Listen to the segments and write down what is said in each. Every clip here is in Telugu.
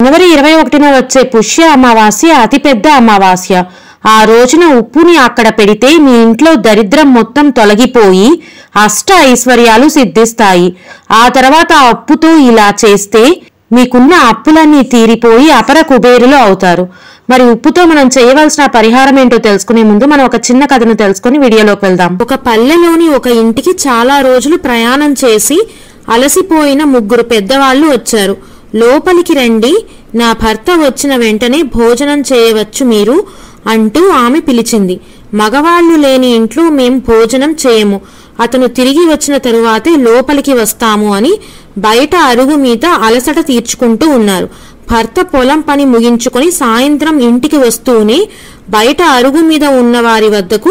జనవరి ఇరవై ఒకటిన వచ్చే పుష్య అమావాస్య అతిపెద్ద అమావాస్య ఆ రోజున ఉప్పుని అక్కడ పెడితే మీ ఇంట్లో దరిద్రం మొత్తం తొలగిపోయి అష్ట ఐశ్వర్యాలు సిద్ధిస్తాయి ఆ తర్వాత ఆ అప్పుతో ఇలా చేస్తే మీకున్న అప్పులన్నీ తీరిపోయి అపర కుబేరులు అవుతారు మరి ఉప్పుతో మనం చేయవలసిన పరిహారం ఏంటో తెలుసుకునే ముందు మనం ఒక చిన్న కథను తెలుసుకుని వీడియోలోకి వెళ్దాం ఒక పల్లెలోని ఒక ఇంటికి చాలా రోజులు ప్రయాణం చేసి అలసిపోయిన ముగ్గురు పెద్దవాళ్ళు వచ్చారు లోపలికి రండి నా భర్త వచ్చిన వెంటనే భోజనం చేయవచ్చు మీరు అంటూ ఆమె పిలిచింది మగవాళ్ళు లేని ఇంట్లో మేం భోజనం చేయము అతను తిరిగి వచ్చిన తరువాతే లోపలికి వస్తాము అని బయట అరుగు మీద అలసట తీర్చుకుంటూ ఉన్నారు భర్త పొలం పని ముగించుకొని సాయంత్రం ఇంటికి వస్తూనే బయట అరుగు మీద ఉన్న వారి వద్దకు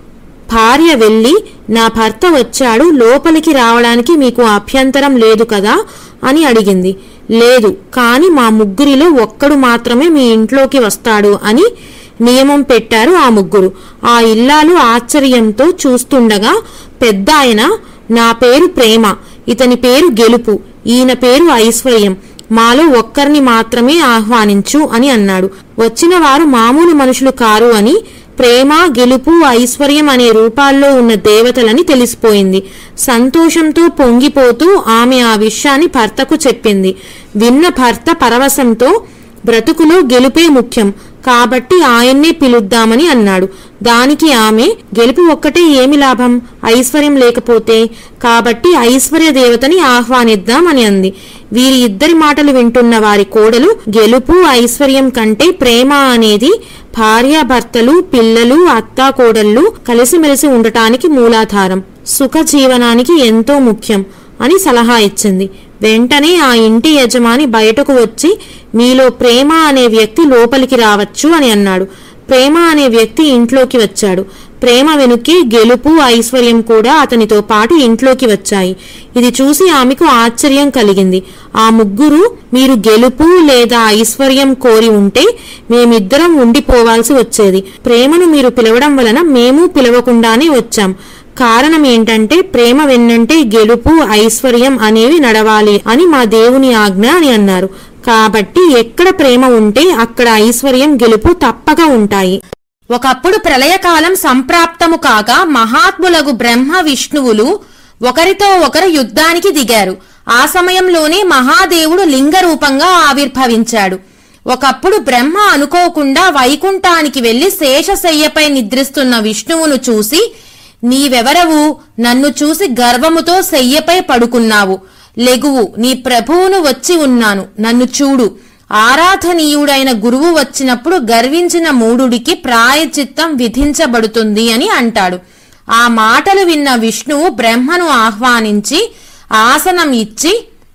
భార్య వెళ్ళి నా భర్త వచ్చాడు లోపలికి రావడానికి మీకు అభ్యంతరం లేదు కదా అని అడిగింది లేదు కాని మా ముగ్గురిలో ఒక్కడు మాత్రమే మీ ఇంట్లోకి వస్తాడు అని నియమం పెట్టారు ఆ ముగ్గురు ఆ ఇల్లాలు ఆశ్చర్యంతో చూస్తుండగా పెద్ద ఆయన నా పేరు ప్రేమ ఇతని పేరు గెలుపు ఈయన పేరు ఐశ్వర్యం మాలో ఒక్కరిని మాత్రమే ఆహ్వానించు అని అన్నాడు వచ్చిన వారు మామూలు మనుషులు కారు అని ప్రేమ గెలుపు ఐశ్వర్యం అనే రూపాల్లో ఉన్న దేవతలని తెలిసిపోయింది సంతోషంతో పొంగిపోతూ ఆమె ఆ విషయాన్ని భర్తకు చెప్పింది విన్న భర్త పరవశంతో బ్రతుకులో గెలుపే ముఖ్యం కాబట్టి ఆయన్నే పిలుద్దామని అన్నాడు దానికి ఆమె గెలుపు ఒక్కటే ఏమి లాభం ఐశ్వర్యం లేకపోతే కాబట్టి ఐశ్వర్య దేవతని ఆహ్వానిద్దాం అని అంది వీరి ఇద్దరి మాటలు వింటున్న వారి కోడలు గెలుపు ఐశ్వర్యం కంటే ప్రేమ అనేది భార్యాభర్తలు పిల్లలు అత్తా కోడళ్ళు కలిసిమెలిసి ఉండటానికి మూలాధారం సుఖ జీవనానికి ఎంతో ముఖ్యం అని సలహా ఇచ్చింది వెంటనే ఆ ఇంటి యజమాని బయటకు వచ్చి మీలో ప్రేమ అనే వ్యక్తి లోపలికి రావచ్చు అని అన్నాడు ప్రేమ అనే వ్యక్తి ఇంట్లోకి వచ్చాడు ప్రేమ వెనుకే గెలుపు ఐశ్వర్యం కూడా అతనితో పాటు ఇంట్లోకి వచ్చాయి ఇది చూసి ఆమెకు ఆశ్చర్యం కలిగింది ఆ ముగ్గురు మీరు గెలుపు లేదా ఐశ్వర్యం కోరి ఉంటే మేమిద్దరం ఉండిపోవాల్సి వచ్చేది ప్రేమను మీరు పిలవడం వలన మేము పిలవకుండానే వచ్చాం కారణం ఏంటంటే ప్రేమ వెన్నంటే గెలుపు ఐశ్వర్యం అనేవి నడవాలి అని మా దేవుని ఆజ్ఞ అని అన్నారు కాబట్టి ఎక్కడ ప్రేమ ఉంటే అక్కడ ఐశ్వర్యం గెలుపు తప్పక ఉంటాయి ఒకప్పుడు ప్రళయకాలం సంప్రాప్తము కాగా మహాత్ములగు బ్రహ్మ విష్ణువులు ఒకరితో ఒకరు యుద్ధానికి దిగారు ఆ సమయంలోనే మహాదేవుడు లింగ రూపంగా ఆవిర్భవించాడు ఒకప్పుడు బ్రహ్మ అనుకోకుండా వైకుంఠానికి వెళ్లి శేషశయ్యపై నిద్రిస్తున్న విష్ణువును చూసి నీవెవరవు నన్ను చూసి గర్వముతో శయ్యపై పడుకున్నావు లెగువు నీ ప్రభువును వచ్చి ఉన్నాను నన్ను చూడు ఆరాధనీయుడైన గురువు వచ్చినప్పుడు గర్వించిన మూడుడికి ప్రాయచిత్తం విధించబడుతుంది అని అంటాడు ఆ మాటలు విన్న విష్ణువు బ్రహ్మను ఆహ్వానించి ఆసనం ఇచ్చి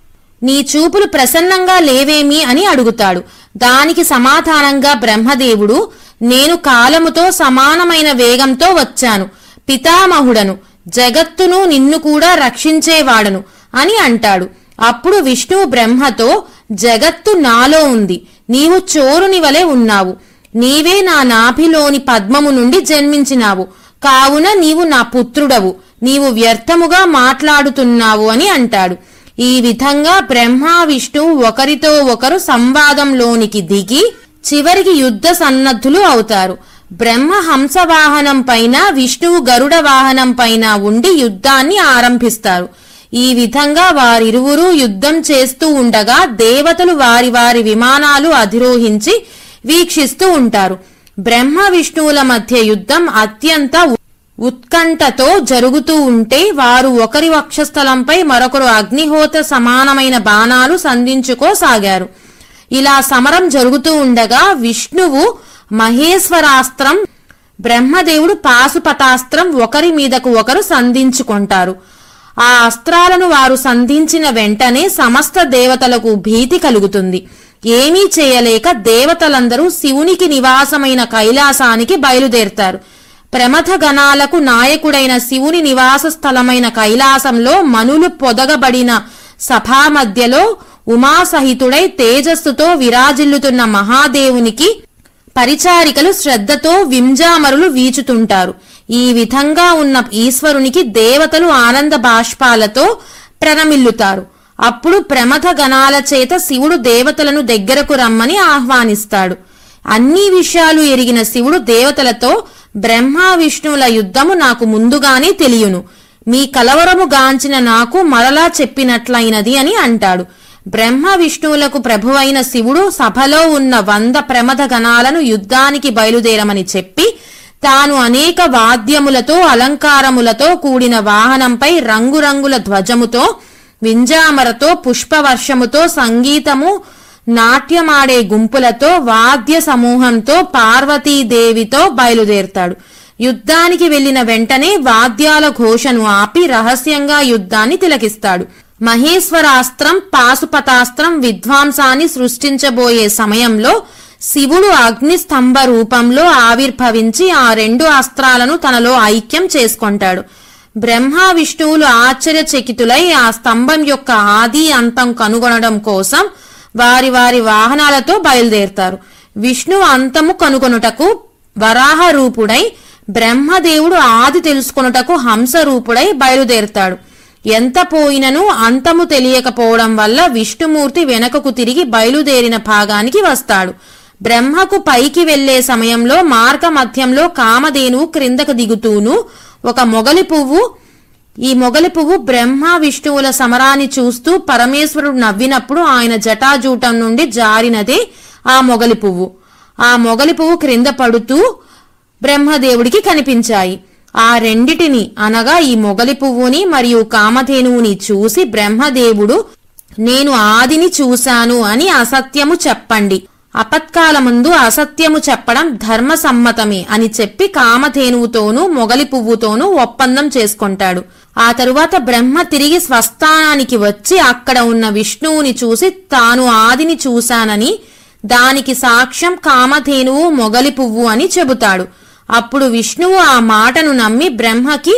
నీ చూపులు ప్రసన్నంగా లేవేమి అని అడుగుతాడు దానికి సమాధానంగా బ్రహ్మదేవుడు నేను కాలముతో సమానమైన వేగంతో వచ్చాను పితామహుడను జగత్తును నిన్ను కూడా రక్షించేవాడను అని అంటాడు అప్పుడు విష్ణువు బ్రహ్మతో జగత్తు నాలో ఉంది నీవు చోరుని వలె ఉన్నావు నీవే నా నాభిలోని పద్మము నుండి జన్మించినావు కావున నీవు నా పుత్రుడవు నీవు వ్యర్థముగా మాట్లాడుతున్నావు అని అంటాడు ఈ విధంగా బ్రహ్మ విష్ణువు ఒకరితో ఒకరు సంవాదంలోనికి దిగి చివరికి యుద్ధ సన్నద్ధులు అవుతారు బ్రహ్మ హంస వాహనం పైన విష్ణువు గరుడ వాహనం పైన ఉండి యుద్ధాన్ని ఆరంభిస్తారు ఈ విధంగా వారిరువురూ యుద్ధం చేస్తూ ఉండగా దేవతలు వారి వారి విమానాలు అధిరోహించి వీక్షిస్తూ ఉంటారు బ్రహ్మ విష్ణువుల మధ్య యుద్ధం అత్యంత ఉత్కంఠతో జరుగుతూ ఉంటే వారు ఒకరి వక్షస్థలంపై మరొకరు అగ్నిహోత్ర సమానమైన బాణాలు సంధించుకోసాగారు ఇలా సమరం జరుగుతూ ఉండగా విష్ణువు మహేశ్వరాస్త్రం బ్రహ్మదేవుడు పాశుపతాస్త్రం ఒకరి మీదకు ఒకరు సంధించుకుంటారు ఆ అస్త్రాలను వారు సంధించిన వెంటనే సమస్త దేవతలకు భీతి కలుగుతుంది ఏమీ చేయలేక దేవతలందరూ శివునికి నివాసమైన కైలాసానికి బయలుదేరతారు ప్రమథ గణాలకు నాయకుడైన శివుని నివాస స్థలమైన కైలాసంలో మనులు పొదగబడిన సభా మధ్యలో ఉమాసహితుడై తేజస్సుతో విరాజిల్లుతున్న మహాదేవునికి పరిచారికలు శ్రద్ధతో వింజామరులు వీచుతుంటారు ఈ విధంగా ఉన్న ఈశ్వరునికి దేవతలు ఆనంద బాష్పాలతో ప్రణమిల్లుతారు అప్పుడు ప్రమథ గణాల చేత శివుడు దేవతలను దగ్గరకు రమ్మని ఆహ్వానిస్తాడు అన్ని విషయాలు ఎరిగిన శివుడు దేవతలతో బ్రహ్మ విష్ణువుల యుద్ధము నాకు ముందుగానే తెలియను మీ కలవరము గాంచిన నాకు మరలా చెప్పినట్లయినది అని అంటాడు బ్రహ్మ విష్ణువులకు ప్రభువైన శివుడు సభలో ఉన్న వంద ప్రమథ గణాలను యుద్ధానికి బయలుదేరమని చెప్పి తాను అనేక వాద్యములతో అలంకారములతో కూడిన వాహనంపై రంగురంగుల ధ్వజముతో వింజామరతో పుష్పవర్షముతో సంగీతము నాట్యమాడే గుంపులతో వాద్య సమూహంతో పార్వతీదేవితో బయలుదేరుతాడు యుద్ధానికి వెళ్లిన వెంటనే వాద్యాల ఘోషను ఆపి రహస్యంగా యుద్ధాన్ని తిలకిస్తాడు మహేశ్వరాస్త్రం పాశుపతాస్త్రం విధ్వంసాన్ని సృష్టించబోయే సమయంలో శివుడు అగ్నిస్తంభ రూపంలో ఆవిర్భవించి ఆ రెండు అస్త్రాలను తనలో ఐక్యం చేసుకుంటాడు బ్రహ్మ విష్ణువులు ఆశ్చర్యచకితులై ఆ స్తంభం యొక్క ఆది అంతం కనుగొనడం కోసం వారి వారి వాహనాలతో బయలుదేరుతారు విష్ణు అంతము కనుగొనుటకు వరాహ రూపుడై బ్రహ్మదేవుడు ఆది తెలుసుకొనుటకు హంస రూపుడై బయలుదేరుతాడు ఎంత పోయినను అంతము తెలియకపోవడం వల్ల విష్ణుమూర్తి వెనకకు తిరిగి బయలుదేరిన భాగానికి వస్తాడు బ్రహ్మకు పైకి వెళ్లే సమయంలో మార్గ మధ్యంలో కామధేనువు క్రిందకు దిగుతూను ఒక మొగలి పువ్వు ఈ మొగలి పువ్వు బ్రహ్మ విష్ణువుల సమరాన్ని చూస్తూ పరమేశ్వరుడు నవ్వినప్పుడు ఆయన జటాజూటం నుండి జారినదే ఆ మొగలి పువ్వు ఆ మొగలి పువ్వు క్రింద పడుతూ బ్రహ్మదేవుడికి కనిపించాయి ఆ రెండిటిని అనగా ఈ మొగలి పువ్వుని మరియు కామధేనువుని చూసి బ్రహ్మదేవుడు నేను ఆదిని చూశాను అని అసత్యము చెప్పండి అపత్కాలముందు అసత్యము చెప్పడం ధర్మసమ్మతమే అని చెప్పి కామధేనువుతోనూ మొగలి పువ్వుతోనూ ఒప్పందం చేసుకుంటాడు ఆ తరువాత బ్రహ్మ తిరిగి స్వస్థానానికి వచ్చి అక్కడ ఉన్న విష్ణువుని చూసి తాను ఆదిని చూశానని దానికి సాక్ష్యం కామధేనువు మొగలి పువ్వు అని చెబుతాడు అప్పుడు విష్ణువు ఆ మాటను నమ్మి బ్రహ్మకి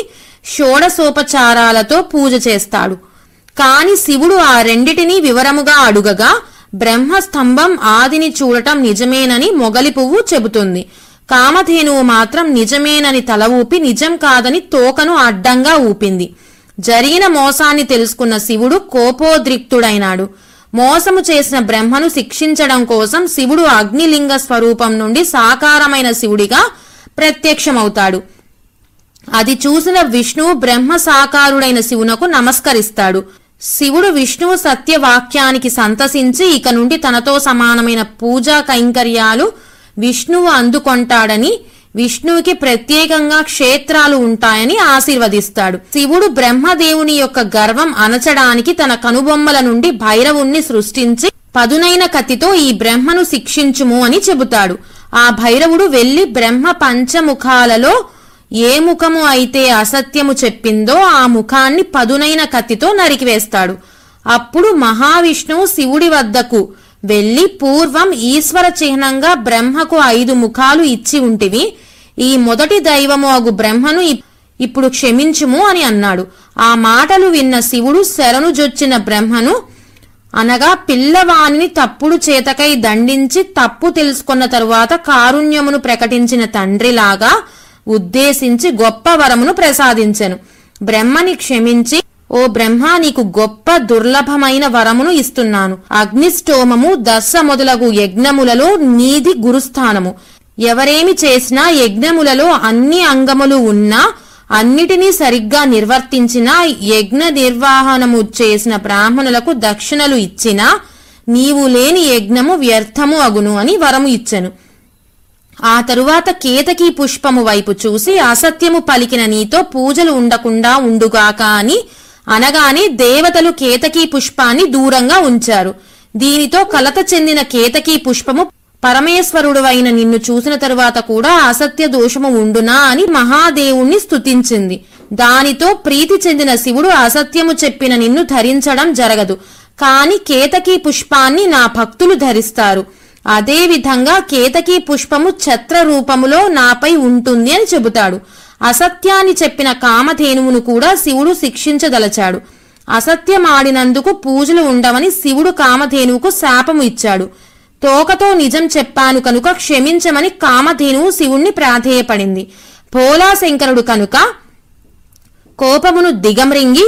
షోడసోపచారాలతో పూజ చేస్తాడు కాని శివుడు ఆ రెండిటినీ వివరముగా అడుగగా బ్రహ్మ స్తంభం ఆదిని చూడటం నిజమేనని మొగలి పువ్వు చెబుతుంది కామధేనువు మాత్రం నిజమేనని తల ఊపి నిజం కాదని తోకను అడ్డంగా ఊపింది జరిగిన మోసాన్ని తెలుసుకున్న శివుడు కోపోద్రిక్తుడైనాడు మోసము చేసిన బ్రహ్మను శిక్షించడం కోసం శివుడు అగ్నిలింగ స్వరూపం నుండి సాకారమైన శివుడిగా ప్రత్యక్షమవుతాడు అది చూసిన విష్ణువు బ్రహ్మ సాకారుడైన శివునకు నమస్కరిస్తాడు శివుడు విష్ణువు సత్యవాక్యానికి సంతసించి ఇక నుండి తనతో సమానమైన పూజా కైంకర్యాలు విష్ణువు అందుకొంటాడని విష్ణువుకి ప్రత్యేకంగా క్షేత్రాలు ఉంటాయని ఆశీర్వదిస్తాడు శివుడు బ్రహ్మదేవుని యొక్క గర్వం అనచడానికి తన కనుబొమ్మల నుండి భైరవుణ్ణి సృష్టించి పదునైన కత్తితో ఈ బ్రహ్మను శిక్షించుము అని చెబుతాడు ఆ భైరవుడు వెళ్లి బ్రహ్మ పంచముఖాలలో ఏ ముఖము అయితే అసత్యము చెప్పిందో ఆ ముఖాన్ని పదునైన కత్తితో నరికివేస్తాడు అప్పుడు మహావిష్ణువు శివుడి వద్దకు వెళ్లి పూర్వం ఈశ్వర చిహ్నంగా బ్రహ్మకు ఐదు ముఖాలు ఇచ్చి ఉంటివి ఈ మొదటి దైవము అగు బ్రహ్మను ఇప్- ఇప్పుడు క్షమించుము అని అన్నాడు ఆ మాటలు విన్న శివుడు శరణు జొచ్చిన బ్రహ్మను అనగా పిల్లవానిని తప్పుడు చేతకై దండించి తప్పు తెలుసుకున్న తరువాత కారుణ్యమును ప్రకటించిన తండ్రిలాగా ఉద్దేశించి గొప్ప వరమును ప్రసాదించెను బ్రహ్మని క్షమించి ఓ బ్రహ్మ నీకు గొప్ప దుర్లభమైన వరమును ఇస్తున్నాను అగ్నిష్టోమము దశ మొదలగు యజ్ఞములలో నీది గురుస్థానము ఎవరేమి చేసినా యజ్ఞములలో అన్ని అంగములు ఉన్నా అన్నిటినీ సరిగ్గా నిర్వర్తించినా యజ్ఞ నిర్వహణము చేసిన బ్రాహ్మణులకు దక్షిణలు ఇచ్చినా నీవు లేని యజ్ఞము వ్యర్థము అగును అని వరము ఇచ్చెను ఆ తరువాత కేతకీ పుష్పము వైపు చూసి అసత్యము పలికిన నీతో పూజలు ఉండకుండా ఉండుగాక అని అనగానే దేవతలు కేతకీ పుష్పాన్ని దూరంగా ఉంచారు దీనితో కలత చెందిన కేతకీ పుష్పము పరమేశ్వరుడు అయిన నిన్ను చూసిన తరువాత కూడా అసత్య దోషము ఉండునా అని మహాదేవుణ్ణి స్తుతించింది దానితో ప్రీతి చెందిన శివుడు అసత్యము చెప్పిన నిన్ను ధరించడం జరగదు కాని కేతకీ పుష్పాన్ని నా భక్తులు ధరిస్తారు అదే విధంగా కేతకీ పుష్పము ఛత్ర రూపములో నాపై ఉంటుంది అని చెబుతాడు అసత్యాన్ని చెప్పిన కామధేనువును కూడా శివుడు శిక్షించదలచాడు అసత్యమాడినందుకు పూజలు ఉండవని శివుడు కామధేనువుకు శాపము ఇచ్చాడు తోకతో నిజం చెప్పాను కనుక క్షమించమని కామధేనువు శివుణ్ణి ప్రాధేయపడింది భోలాశంకరుడు కనుక కోపమును దిగమ్రింగి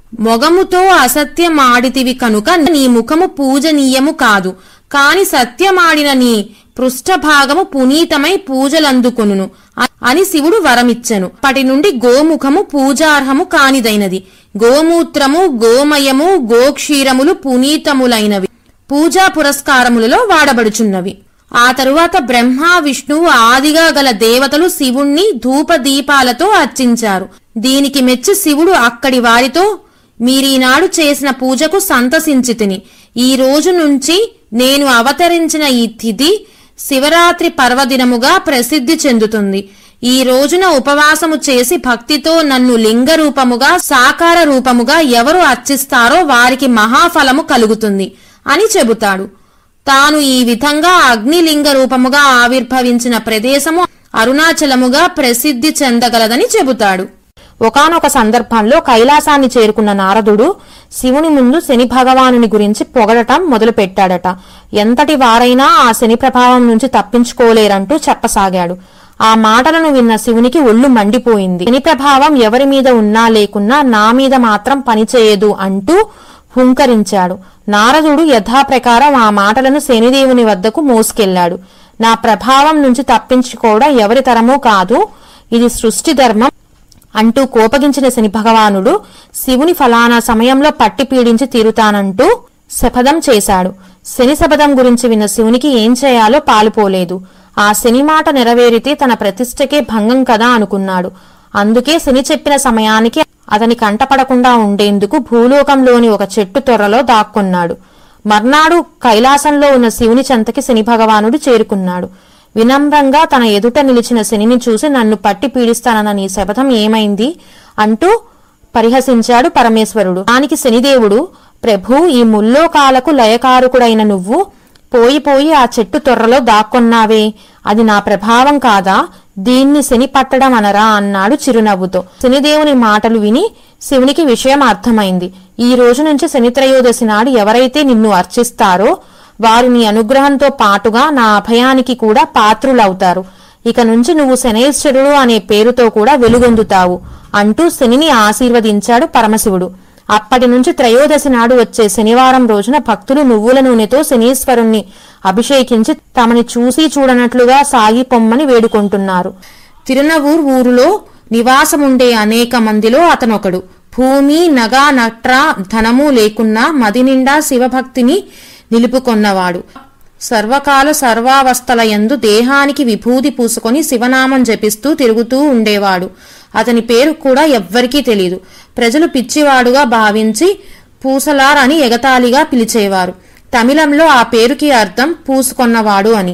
మొగముతో అసత్యమాడితివి కనుక నీ ముఖము పూజనీయము కాదు కాని సత్యమాడిన నీ పృష్ఠభాగము పునీతమై పూజలందుకొనును అ- అని శివుడు వరమిచ్చెను అప్పటి నుండి గోముఖము పూజార్హము కానిదైనది గోమూత్రము గోమయము గోక్షీరములు పునీతములైనవి పూజా పురస్కారములలో వాడబడుచున్నవి ఆ తరువాత బ్రహ్మ విష్ణువు ఆదిగా గల దేవతలు శివుణ్ణి ధూప దీపాలతో అర్చించారు దీనికి మెచ్చి శివుడు అక్కడి వారితో మీరీనాడు చేసిన పూజకు సంతసించి తిని ఈ రోజు నుంచి నేను అవతరించిన ఈ తిథి శివరాత్రి పర్వదినముగా ప్రసిద్ధి చెందుతుంది ఈ రోజున ఉపవాసము చేసి భక్తితో నన్ను లింగ రూపముగా సాకార రూపముగా ఎవరు అర్చిస్తారో వారికి మహాఫలము కలుగుతుంది అని చెబుతాడు తాను ఈ విధంగా అగ్నిలింగ రూపముగా ఆవిర్భవించిన ప్రదేశము అరుణాచలముగా ప్రసిద్ధి చెందగలదని చెబుతాడు ఒకానొక సందర్భంలో కైలాసాన్ని చేరుకున్న నారదుడు శివుని ముందు శని భగవానుని గురించి పొగడటం మొదలుపెట్టాడట ఎంతటి వారైనా ఆ శని ప్రభావం నుంచి తప్పించుకోలేరంటూ చెప్పసాగాడు ఆ మాటలను విన్న శివునికి ఒళ్ళు మండిపోయింది శని ప్రభావం ఎవరి మీద ఉన్నా లేకున్నా నా మీద మాత్రం పనిచేయదు అంటూ హుంకరించాడు నారదుడు యథాప్రకారం ఆ మాటలను శనిదేవుని వద్దకు మోసుకెళ్లాడు నా ప్రభావం నుంచి తప్పించుకోవడం ఎవరి తరమూ కాదు ఇది సృష్టి ధర్మం అంటూ కోపగించిన శని భగవానుడు శివుని ఫలానా సమయంలో పట్టి పీడించి తీరుతానంటూ శపథం చేశాడు శని శపథం గురించి విన్న శివునికి ఏం చేయాలో పాలుపోలేదు ఆ శని మాట నెరవేరితే తన ప్రతిష్టకే భంగం కదా అనుకున్నాడు అందుకే శని చెప్పిన సమయానికి అతని కంటపడకుండా ఉండేందుకు భూలోకంలోని ఒక చెట్టు తొర్రలో దాక్కున్నాడు మర్నాడు కైలాసంలో ఉన్న శివుని చెంతకి శని భగవానుడు చేరుకున్నాడు వినమ్రంగా తన ఎదుట నిలిచిన శనిని చూసి నన్ను పట్టి పీడిస్తానన్న నీ శపథం ఏమైంది అంటూ పరిహసించాడు పరమేశ్వరుడు దానికి శనిదేవుడు ప్రభు ఈ ముల్లోకాలకు లయకారకుడైన నువ్వు పోయి పోయి ఆ చెట్టు తొర్రలో దాక్కొన్నావే అది నా ప్రభావం కాదా దీన్ని శని పట్టడం అనరా అన్నాడు చిరునవ్వుతో శనిదేవుని మాటలు విని శివునికి విషయం అర్థమైంది ఈ రోజు నుంచి శని త్రయోదశి నాడు ఎవరైతే నిన్ను అర్చిస్తారో వారు నీ అనుగ్రహంతో పాటుగా నా అభయానికి కూడా పాత్రులవుతారు ఇక నుంచి నువ్వు శనేశ్వరుడు అనే పేరుతో కూడా వెలుగొందుతావు అంటూ శనిని ఆశీర్వదించాడు పరమశివుడు అప్పటి నుంచి త్రయోదశి నాడు వచ్చే శనివారం రోజున భక్తులు నువ్వుల నూనెతో శనీశ్వరుణ్ణి అభిషేకించి తమని చూసి చూడనట్లుగా సాగి పొమ్మని వేడుకుంటున్నారు తిరునవూర్ ఊరులో నివాసముండే అనేక మందిలో అతనొకడు భూమి నగ నట్ర ధనము లేకున్నా మది నిండా శివభక్తిని నిలుపుకొన్నవాడు సర్వకాల సర్వావస్థల యందు దేహానికి విభూది పూసుకొని శివనామం జపిస్తూ తిరుగుతూ ఉండేవాడు అతని పేరు కూడా ఎవ్వరికీ తెలియదు ప్రజలు పిచ్చివాడుగా భావించి పూసలార్ అని ఎగతాళిగా పిలిచేవారు తమిళంలో ఆ పేరుకి అర్థం పూసుకొన్నవాడు అని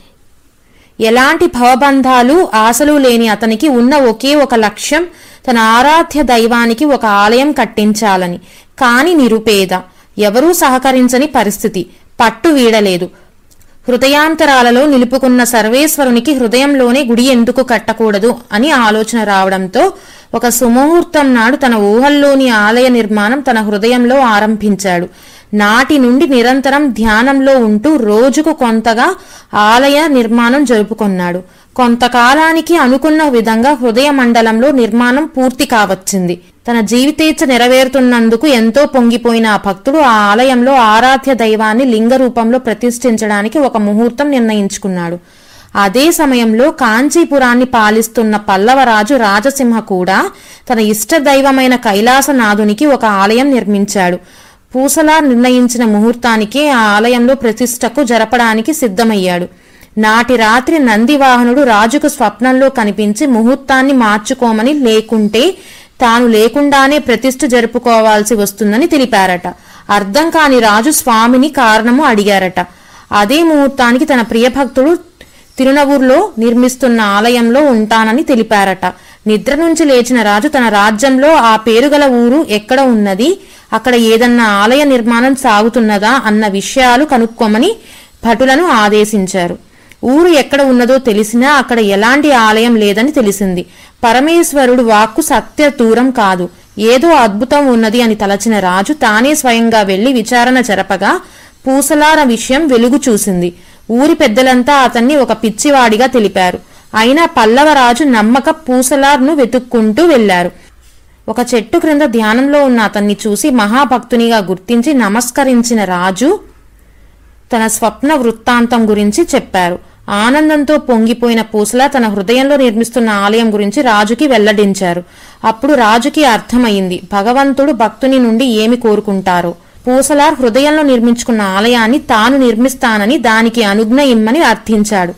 ఎలాంటి భవబంధాలు ఆశలు లేని అతనికి ఉన్న ఒకే ఒక లక్ష్యం తన ఆరాధ్య దైవానికి ఒక ఆలయం కట్టించాలని కాని నిరుపేద ఎవరూ సహకరించని పరిస్థితి పట్టు వీడలేదు హృదయాంతరాలలో నిలుపుకున్న సర్వేశ్వరునికి హృదయంలోనే గుడి ఎందుకు కట్టకూడదు అని ఆలోచన రావడంతో ఒక సుముహూర్తం నాడు తన ఊహల్లోని ఆలయ నిర్మాణం తన హృదయంలో ఆరంభించాడు నాటి నుండి నిరంతరం ధ్యానంలో ఉంటూ రోజుకు కొంతగా ఆలయ నిర్మాణం జరుపుకొన్నాడు కొంతకాలానికి అనుకున్న విధంగా హృదయ మండలంలో నిర్మాణం పూర్తి కావచ్చింది తన జీవితేచ్ఛ నెరవేరుతున్నందుకు ఎంతో పొంగిపోయిన ఆ భక్తుడు ఆ ఆలయంలో ఆరాధ్య దైవాన్ని లింగ రూపంలో ప్రతిష్ఠించడానికి ఒక ముహూర్తం నిర్ణయించుకున్నాడు అదే సమయంలో కాంచీపురాన్ని పాలిస్తున్న పల్లవరాజు రాజసింహ కూడా తన ఇష్ట దైవమైన కైలాసనాథునికి ఒక ఆలయం నిర్మించాడు పూసలా నిర్ణయించిన ముహూర్తానికి ఆ ఆలయంలో ప్రతిష్టకు జరపడానికి సిద్ధమయ్యాడు నాటి రాత్రి నందివాహనుడు రాజుకు స్వప్నంలో కనిపించి ముహూర్తాన్ని మార్చుకోమని లేకుంటే తాను లేకుండానే ప్రతిష్ఠ జరుపుకోవాల్సి వస్తుందని తెలిపారట అర్థం కాని రాజు స్వామిని కారణము అడిగారట అదే ముహూర్తానికి తన ప్రియభక్తుడు తిరునవూరులో నిర్మిస్తున్న ఆలయంలో ఉంటానని తెలిపారట నిద్ర నుంచి లేచిన రాజు తన రాజ్యంలో ఆ పేరుగల ఊరు ఎక్కడ ఉన్నది అక్కడ ఏదన్నా ఆలయ నిర్మాణం సాగుతున్నదా అన్న విషయాలు కనుక్కోమని భటులను ఆదేశించారు ఊరు ఎక్కడ ఉన్నదో తెలిసినా అక్కడ ఎలాంటి ఆలయం లేదని తెలిసింది పరమేశ్వరుడు వాక్కు సత్య దూరం కాదు ఏదో అద్భుతం ఉన్నది అని తలచిన రాజు తానే స్వయంగా వెళ్లి విచారణ జరపగా పూసలార విషయం వెలుగు చూసింది ఊరి పెద్దలంతా అతన్ని ఒక పిచ్చివాడిగా తెలిపారు అయినా పల్లవరాజు నమ్మక పూసలార్ను వెతుక్కుంటూ వెళ్లారు ఒక చెట్టు క్రింద ధ్యానంలో ఉన్న అతన్ని చూసి మహాభక్తునిగా గుర్తించి నమస్కరించిన రాజు తన స్వప్న వృత్తాంతం గురించి చెప్పారు ఆనందంతో పొంగిపోయిన పూసల తన హృదయంలో నిర్మిస్తున్న ఆలయం గురించి రాజుకి వెల్లడించారు అప్పుడు రాజుకి అర్థమైంది భగవంతుడు భక్తుని నుండి ఏమి కోరుకుంటారో పూసలార్ హృదయంలో నిర్మించుకున్న ఆలయాన్ని తాను నిర్మిస్తానని దానికి అనుజ్ఞ ఇమ్మని అర్థించాడు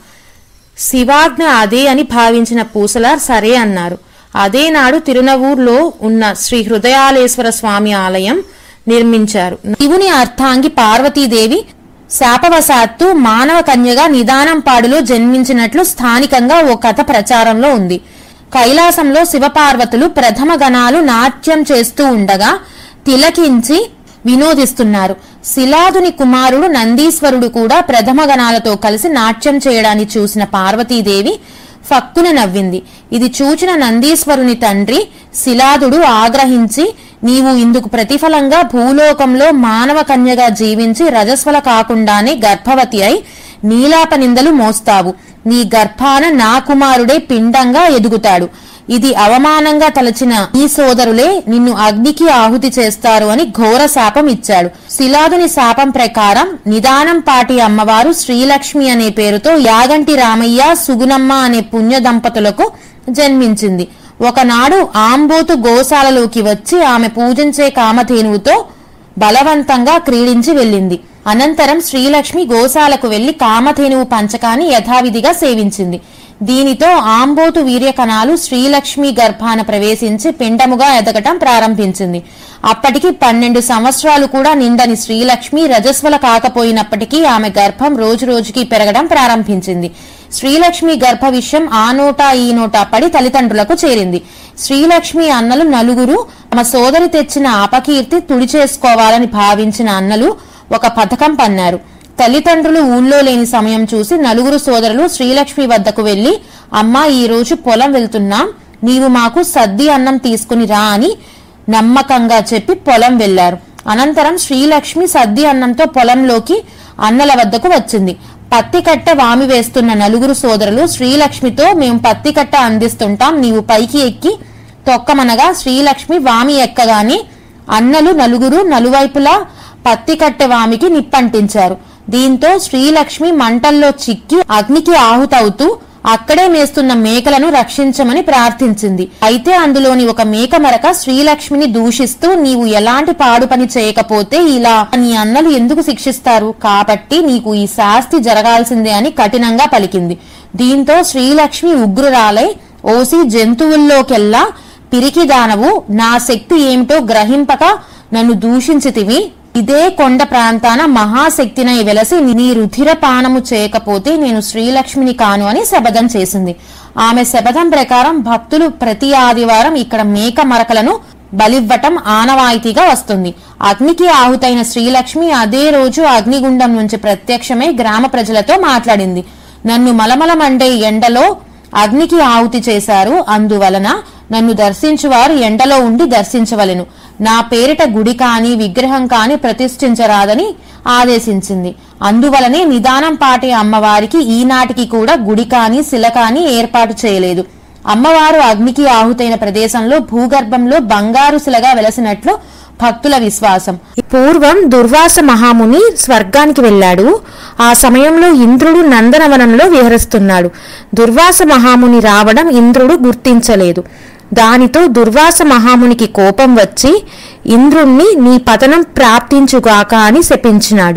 శివాజ్ఞ అదే అని భావించిన పూసలార్ సరే అన్నారు అదే నాడు తిరునవూరులో ఉన్న శ్రీ హృదయాలేశ్వర స్వామి ఆలయం నిర్మించారు శివుని అర్థాంగి పార్వతీదేవి శాపవశాత్తు మానవ కన్యగా నిదానంపాడులో జన్మించినట్లు స్థానికంగా ఓ కథ ప్రచారంలో ఉంది కైలాసంలో శివపార్వతులు ప్రథమ గణాలు నాట్యం చేస్తూ ఉండగా తిలకించి వినోదిస్తున్నారు శిలాదుని కుమారుడు నందీశ్వరుడు కూడా ప్రథమ గణాలతో కలిసి నాట్యం చేయడాన్ని చూసిన పార్వతీదేవి ఫక్కున నవ్వింది ఇది చూచిన నందీశ్వరుని తండ్రి శిలాదుడు ఆగ్రహించి నీవు ఇందుకు ప్రతిఫలంగా భూలోకంలో మానవ కన్యగా జీవించి రజస్వల కాకుండానే గర్భవతి అయి నీలాప నిందలు మోస్తావు నీ గర్భాన నా కుమారుడే పిండంగా ఎదుగుతాడు ఇది అవమానంగా తలచిన ఈ సోదరులే నిన్ను అగ్నికి ఆహుతి చేస్తారు అని ఘోర శాపం ఇచ్చాడు శిలాదుని శాపం ప్రకారం నిదానం పాటి అమ్మవారు శ్రీలక్ష్మి అనే పేరుతో యాగంటి రామయ్య సుగుణమ్మ అనే పుణ్య దంపతులకు జన్మించింది ఒకనాడు ఆంబోతు గోశాలలోకి వచ్చి ఆమె పూజించే కామధేనువుతో బలవంతంగా క్రీడించి వెళ్ళింది అనంతరం శ్రీలక్ష్మి గోశాలకు వెళ్లి కామధేనువు పంచకాన్ని యథావిధిగా సేవించింది దీనితో ఆంబోతు వీర్యకణాలు శ్రీలక్ష్మి గర్భాన ప్రవేశించి పిండముగా ఎదగటం ప్రారంభించింది అప్పటికి పన్నెండు సంవత్సరాలు కూడా నిండని శ్రీలక్ష్మి రజస్వల కాకపోయినప్పటికీ ఆమె గర్భం రోజు రోజుకి పెరగడం ప్రారంభించింది శ్రీలక్ష్మి గర్భ విషయం ఆ నోటా ఈ నోటా పడి తల్లిదండ్రులకు చేరింది శ్రీలక్ష్మి అన్నలు నలుగురు తమ సోదరి తెచ్చిన అపకీర్తి తుడిచేసుకోవాలని భావించిన అన్నలు ఒక పథకం పన్నారు తల్లిదండ్రులు ఊళ్ళో లేని సమయం చూసి నలుగురు సోదరులు శ్రీలక్ష్మి వద్దకు వెళ్లి అమ్మా ఈ రోజు పొలం వెళ్తున్నాం నీవు మాకు సద్ది అన్నం తీసుకుని రా అని నమ్మకంగా చెప్పి పొలం వెళ్లారు అనంతరం శ్రీలక్ష్మి సద్ది అన్నంతో పొలంలోకి అన్నల వద్దకు వచ్చింది పత్తి కట్ట వామి వేస్తున్న నలుగురు సోదరులు శ్రీలక్ష్మితో మేము పత్తి కట్ట అందిస్తుంటాం నీవు పైకి ఎక్కి తొక్కమనగా శ్రీలక్ష్మి వామి ఎక్కగానే అన్నలు నలుగురు నలువైపులా పత్తి కట్టె వామికి నిప్పంటించారు దీంతో శ్రీలక్ష్మి మంటల్లో చిక్కి అగ్నికి ఆహుతవుతూ అక్కడే మేస్తున్న మేకలను రక్షించమని ప్రార్థించింది అయితే అందులోని ఒక మేక మరక శ్రీలక్ష్మిని దూషిస్తూ నీవు ఎలాంటి పాడు పని చేయకపోతే ఇలా నీ అన్నలు ఎందుకు శిక్షిస్తారు కాబట్టి నీకు ఈ శాస్తి జరగాల్సిందే అని కఠినంగా పలికింది దీంతో శ్రీలక్ష్మి ఉగ్రురాలై ఓసి జంతువుల్లోకెల్లా పిరికిదానవు నా శక్తి ఏమిటో గ్రహింపక నన్ను దూషించితివి ఇదే కొండ ప్రాంతాన మహాశక్తినై వెలసి నీ రుధిర పానము చేయకపోతే నేను శ్రీలక్ష్మిని కాను అని శపథం చేసింది ఆమె శపథం ప్రకారం భక్తులు ప్రతి ఆదివారం ఇక్కడ మేక మరకలను బలివ్వటం ఆనవాయితీగా వస్తుంది అగ్నికి ఆహుతైన శ్రీలక్ష్మి అదే రోజు అగ్నిగుండం నుంచి ప్రత్యక్షమై గ్రామ ప్రజలతో మాట్లాడింది నన్ను మలమలమండే ఎండలో అగ్నికి ఆహుతి చేశారు అందువలన నన్ను దర్శించువారు ఎండలో ఉండి దర్శించవలెను నా పేరిట గుడి కాని విగ్రహం కాని ప్రతిష్ఠించరాదని ఆదేశించింది అందువలనే నిదానం పాటే అమ్మవారికి ఈనాటికి కూడా గుడి కాని శిల కాని ఏర్పాటు చేయలేదు అమ్మవారు అగ్నికి ఆహుతైన ప్రదేశంలో భూగర్భంలో బంగారు శిలగా వెలసినట్లు భక్తుల విశ్వాసం పూర్వం దుర్వాస మహాముని స్వర్గానికి వెళ్ళాడు ఆ సమయంలో ఇంద్రుడు నందనవనంలో విహరిస్తున్నాడు దుర్వాస మహాముని రావడం ఇంద్రుడు గుర్తించలేదు దానితో దుర్వాస మహామునికి కోపం వచ్చి ఇంద్రుణ్ణి నీ పతనం ప్రాప్తించుగాక అని శపించినాడు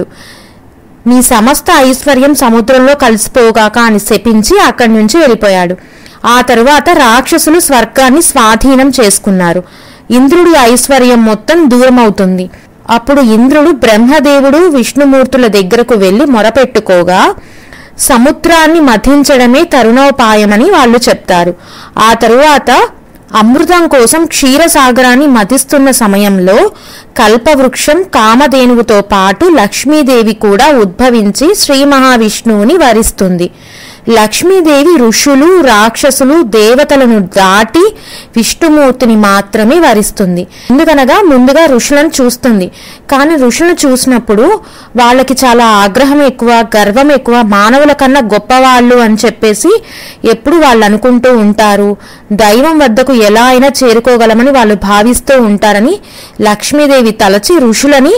నీ సమస్త ఐశ్వర్యం సముద్రంలో కలిసిపోగాక అని శపించి అక్కడి నుంచి వెళ్ళిపోయాడు ఆ తరువాత రాక్షసులు స్వర్గాన్ని స్వాధీనం చేసుకున్నారు ఇంద్రుడి ఐశ్వర్యం మొత్తం దూరమవుతుంది అప్పుడు ఇంద్రుడు బ్రహ్మదేవుడు విష్ణుమూర్తుల దగ్గరకు వెళ్లి మొరపెట్టుకోగా సముద్రాన్ని మథించడమే తరుణోపాయమని వాళ్ళు చెప్తారు ఆ తరువాత అమృతం కోసం క్షీరసాగరాన్ని మతిస్తున్న సమయంలో కల్పవృక్షం కామధేనువుతో పాటు లక్ష్మీదేవి కూడా ఉద్భవించి శ్రీ మహావిష్ణువుని వరిస్తుంది లక్ష్మీదేవి ఋషులు రాక్షసులు దేవతలను దాటి విష్ణుమూర్తిని మాత్రమే వరిస్తుంది ఎందుకనగా ముందుగా ఋషులను చూస్తుంది కానీ ఋషులను చూసినప్పుడు వాళ్ళకి చాలా ఆగ్రహం ఎక్కువ గర్వం ఎక్కువ మానవుల కన్నా గొప్పవాళ్ళు అని చెప్పేసి ఎప్పుడు వాళ్ళు అనుకుంటూ ఉంటారు దైవం వద్దకు ఎలా అయినా చేరుకోగలమని వాళ్ళు భావిస్తూ ఉంటారని లక్ష్మీదేవి తలచి ఋషులని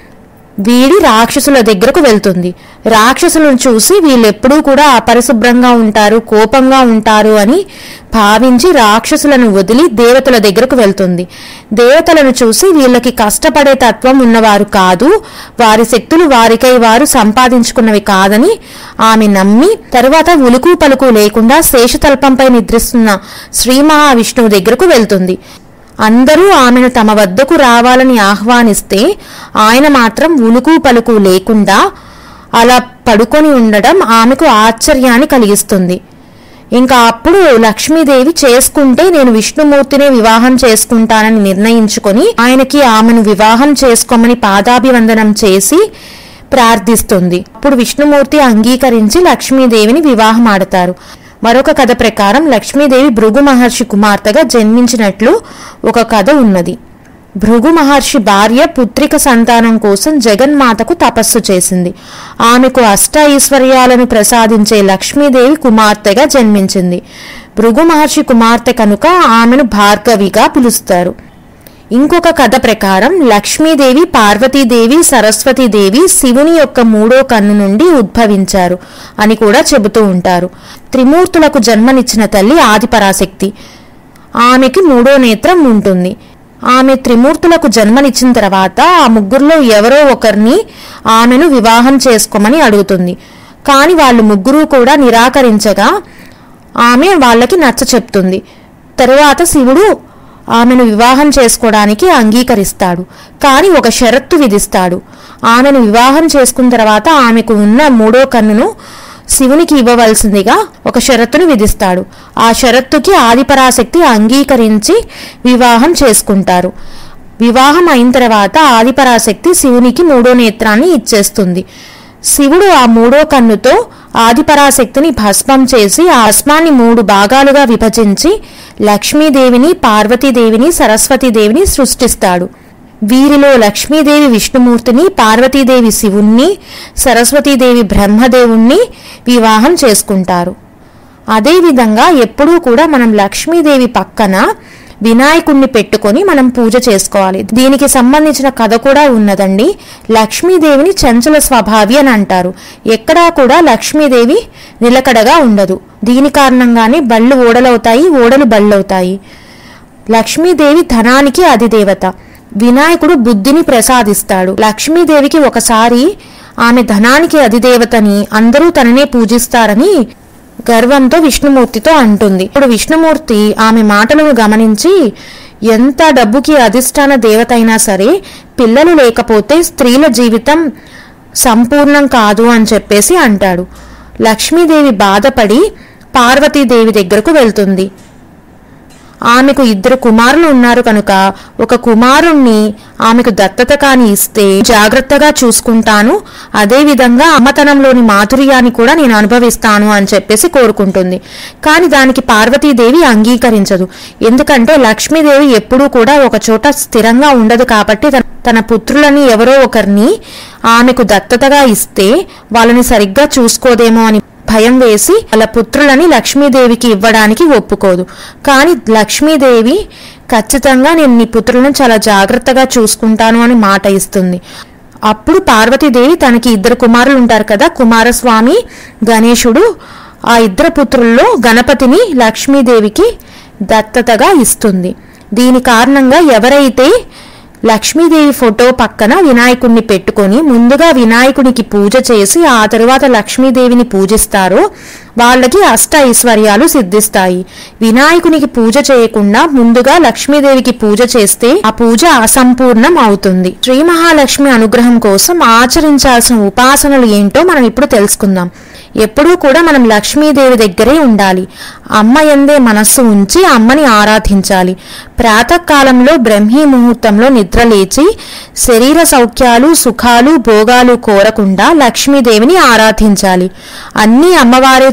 వీడి రాక్షసుల దగ్గరకు వెళ్తుంది రాక్షసులను చూసి వీళ్ళెప్పుడూ కూడా అపరిశుభ్రంగా ఉంటారు కోపంగా ఉంటారు అని భావించి రాక్షసులను వదిలి దేవతల దగ్గరకు వెళ్తుంది దేవతలను చూసి వీళ్ళకి కష్టపడే తత్వం ఉన్నవారు కాదు వారి శక్తులు వారికై వారు సంపాదించుకున్నవి కాదని ఆమె నమ్మి తరువాత ఉలుకు పలుకు లేకుండా శేషతల్పంపై నిద్రిస్తున్న శ్రీ మహావిష్ణువు దగ్గరకు వెళ్తుంది అందరూ ఆమెను తమ వద్దకు రావాలని ఆహ్వానిస్తే ఆయన మాత్రం ఉలుకు పలుకు లేకుండా అలా పడుకొని ఉండడం ఆమెకు ఆశ్చర్యాన్ని కలిగిస్తుంది ఇంకా అప్పుడు లక్ష్మీదేవి చేసుకుంటే నేను విష్ణుమూర్తినే వివాహం చేసుకుంటానని నిర్ణయించుకొని ఆయనకి ఆమెను వివాహం చేసుకోమని పాదాభివందనం చేసి ప్రార్థిస్తుంది అప్పుడు విష్ణుమూర్తి అంగీకరించి లక్ష్మీదేవిని వివాహం ఆడతారు మరొక కథ ప్రకారం లక్ష్మీదేవి భృగు మహర్షి కుమార్తెగా జన్మించినట్లు ఒక కథ ఉన్నది భృగు మహర్షి భార్య పుత్రిక సంతానం కోసం జగన్మాతకు తపస్సు చేసింది ఆమెకు అష్ట ఐశ్వర్యాలను ప్రసాదించే లక్ష్మీదేవి కుమార్తెగా జన్మించింది భృగు మహర్షి కుమార్తె కనుక ఆమెను భార్గవిగా పిలుస్తారు ఇంకొక కథ ప్రకారం లక్ష్మీదేవి పార్వతీదేవి సరస్వతీదేవి శివుని యొక్క మూడో కన్ను నుండి ఉద్భవించారు అని కూడా చెబుతూ ఉంటారు త్రిమూర్తులకు జన్మనిచ్చిన తల్లి ఆదిపరాశక్తి ఆమెకి మూడో నేత్రం ఉంటుంది ఆమె త్రిమూర్తులకు జన్మనిచ్చిన తర్వాత ఆ ముగ్గురులో ఎవరో ఒకరిని ఆమెను వివాహం చేసుకోమని అడుగుతుంది కానీ వాళ్ళు ముగ్గురు కూడా నిరాకరించగా ఆమె వాళ్ళకి నచ్చ చెప్తుంది తరువాత శివుడు ఆమెను వివాహం చేసుకోవడానికి అంగీకరిస్తాడు కానీ ఒక షరత్తు విధిస్తాడు ఆమెను వివాహం చేసుకున్న తర్వాత ఆమెకు ఉన్న మూడో కన్నును శివునికి ఇవ్వవలసిందిగా ఒక షరతును విధిస్తాడు ఆ షరత్తుకి ఆదిపరాశక్తి అంగీకరించి వివాహం చేసుకుంటారు వివాహం అయిన తర్వాత ఆదిపరాశక్తి శివునికి మూడో నేత్రాన్ని ఇచ్చేస్తుంది శివుడు ఆ మూడో కన్నుతో ఆదిపరాశక్తిని భస్మం చేసి ఆ భస్మాన్ని మూడు భాగాలుగా విభజించి లక్ష్మీదేవిని పార్వతీదేవిని సరస్వతీదేవిని సృష్టిస్తాడు వీరిలో లక్ష్మీదేవి విష్ణుమూర్తిని పార్వతీదేవి శివుణ్ణి సరస్వతీదేవి బ్రహ్మదేవుణ్ణి వివాహం చేసుకుంటారు అదేవిధంగా ఎప్పుడూ కూడా మనం లక్ష్మీదేవి పక్కన వినాయకుణ్ణి పెట్టుకొని మనం పూజ చేసుకోవాలి దీనికి సంబంధించిన కథ కూడా ఉన్నదండి లక్ష్మీదేవిని చంచల స్వభావి అని అంటారు ఎక్కడా కూడా లక్ష్మీదేవి నిలకడగా ఉండదు దీని కారణంగానే బళ్ళు ఓడలవుతాయి ఓడలు బళ్ళవుతాయి లక్ష్మీదేవి ధనానికి అధిదేవత వినాయకుడు బుద్ధిని ప్రసాదిస్తాడు లక్ష్మీదేవికి ఒకసారి ఆమె ధనానికి అధిదేవతని అందరూ తననే పూజిస్తారని గర్వంతో విష్ణుమూర్తితో అంటుంది ఇప్పుడు విష్ణుమూర్తి ఆమె మాటలను గమనించి ఎంత డబ్బుకి అధిష్టాన దేవత అయినా సరే పిల్లలు లేకపోతే స్త్రీల జీవితం సంపూర్ణం కాదు అని చెప్పేసి అంటాడు లక్ష్మీదేవి బాధపడి పార్వతీదేవి దగ్గరకు వెళ్తుంది ఆమెకు ఇద్దరు కుమారులు ఉన్నారు కనుక ఒక కుమారుణ్ణి ఆమెకు దత్తత కాని ఇస్తే జాగ్రత్తగా చూసుకుంటాను అదే విధంగా అమ్మతనంలోని మాధుర్యాన్ని కూడా నేను అనుభవిస్తాను అని చెప్పేసి కోరుకుంటుంది కానీ దానికి పార్వతీదేవి అంగీకరించదు ఎందుకంటే లక్ష్మీదేవి ఎప్పుడూ కూడా ఒక చోట స్థిరంగా ఉండదు కాబట్టి తన- తన పుత్రులని ఎవరో ఒకరిని ఆమెకు దత్తతగా ఇస్తే వాళ్ళని సరిగ్గా చూసుకోదేమో అని భయం వేసి వాళ్ళ పుత్రులని లక్ష్మీదేవికి ఇవ్వడానికి ఒప్పుకోదు కానీ లక్ష్మీదేవి ఖచ్చితంగా నేను నీ పుత్రులను చాలా జాగ్రత్తగా చూసుకుంటాను అని మాట ఇస్తుంది అప్పుడు పార్వతీదేవి తనకి ఇద్దరు కుమారులు ఉంటారు కదా కుమారస్వామి గణేశుడు ఆ ఇద్దరు పుత్రుల్లో గణపతిని లక్ష్మీదేవికి దత్తతగా ఇస్తుంది దీని కారణంగా ఎవరైతే లక్ష్మీదేవి ఫోటో పక్కన వినాయకుడిని పెట్టుకొని ముందుగా వినాయకునికి పూజ చేసి ఆ తరువాత లక్ష్మీదేవిని పూజిస్తారో వాళ్ళకి అష్ట ఐశ్వర్యాలు సిద్ధిస్తాయి వినాయకునికి పూజ చేయకుండా ముందుగా లక్ష్మీదేవికి పూజ చేస్తే ఆ పూజ అసంపూర్ణం అవుతుంది శ్రీ మహాలక్ష్మి అనుగ్రహం కోసం ఆచరించాల్సిన ఉపాసనలు ఏంటో మనం ఇప్పుడు తెలుసుకుందాం ఎప్పుడూ కూడా మనం లక్ష్మీదేవి దగ్గరే ఉండాలి అమ్మ ఎందే మనస్సు ఉంచి అమ్మని ఆరాధించాలి ప్రాతకాలంలో బ్రహ్మీ ముహూర్తంలో నిద్ర లేచి శరీర సౌఖ్యాలు సుఖాలు భోగాలు కోరకుండా లక్ష్మీదేవిని ఆరాధించాలి అన్నీ అమ్మవారే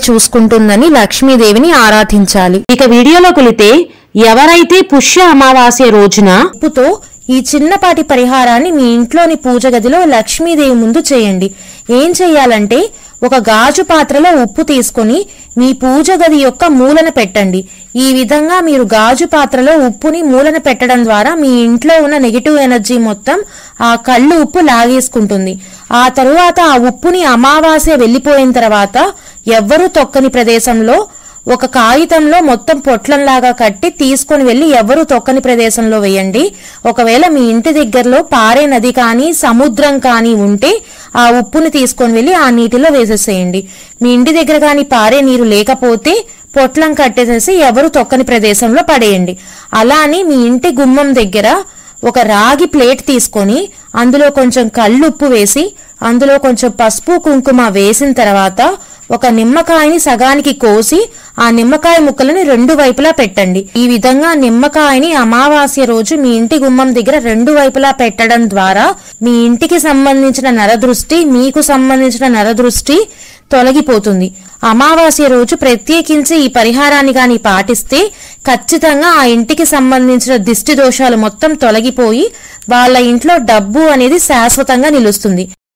చూసుకుంటుందని లక్ష్మీదేవిని ఆరాధించాలి ఇక వీడియోలో కొలితే ఎవరైతే పుష్య అమావాస్య రోజున ఉప్పుతో ఈ చిన్నపాటి పరిహారాన్ని మీ ఇంట్లోని పూజ గదిలో లక్ష్మీదేవి ముందు చేయండి ఏం చెయ్యాలంటే ఒక గాజు పాత్రలో ఉప్పు తీసుకొని మీ పూజ గది యొక్క మూలన పెట్టండి ఈ విధంగా మీరు గాజు పాత్రలో ఉప్పుని మూలన పెట్టడం ద్వారా మీ ఇంట్లో ఉన్న నెగిటివ్ ఎనర్జీ మొత్తం ఆ కళ్ళు ఉప్పు లాగేసుకుంటుంది ఆ తరువాత ఆ ఉప్పుని అమావాస్య వెళ్లిపోయిన తర్వాత ఎవ్వరూ తొక్కని ప్రదేశంలో ఒక కాగితంలో మొత్తం పొట్లంలాగా కట్టి తీసుకొని వెళ్లి ఎవరు తొక్కని ప్రదేశంలో వేయండి ఒకవేళ మీ ఇంటి దగ్గరలో పారే నది కానీ సముద్రం కానీ ఉంటే ఆ ఉప్పుని తీసుకొని వెళ్లి ఆ నీటిలో వేసేసేయండి మీ ఇంటి దగ్గర కానీ పారే నీరు లేకపోతే పొట్లం కట్టేసేసి ఎవరు తొక్కని ప్రదేశంలో పడేయండి అలా అని మీ ఇంటి గుమ్మం దగ్గర ఒక రాగి ప్లేట్ తీసుకొని అందులో కొంచెం కళ్ళుప్పు వేసి అందులో కొంచెం పసుపు కుంకుమ వేసిన తర్వాత ఒక నిమ్మకాయని సగానికి కోసి ఆ నిమ్మకాయ ముక్కలని రెండు వైపులా పెట్టండి ఈ విధంగా నిమ్మకాయని అమావాస్య రోజు మీ ఇంటి గుమ్మం దగ్గర రెండు వైపులా పెట్టడం ద్వారా మీ ఇంటికి సంబంధించిన నరదృష్టి మీకు సంబంధించిన నరదృష్టి తొలగిపోతుంది అమావాస్య రోజు ప్రత్యేకించి ఈ పరిహారాన్ని గాని పాటిస్తే ఖచ్చితంగా ఆ ఇంటికి సంబంధించిన దిష్టి దోషాలు మొత్తం తొలగిపోయి వాళ్ళ ఇంట్లో డబ్బు అనేది శాశ్వతంగా నిలుస్తుంది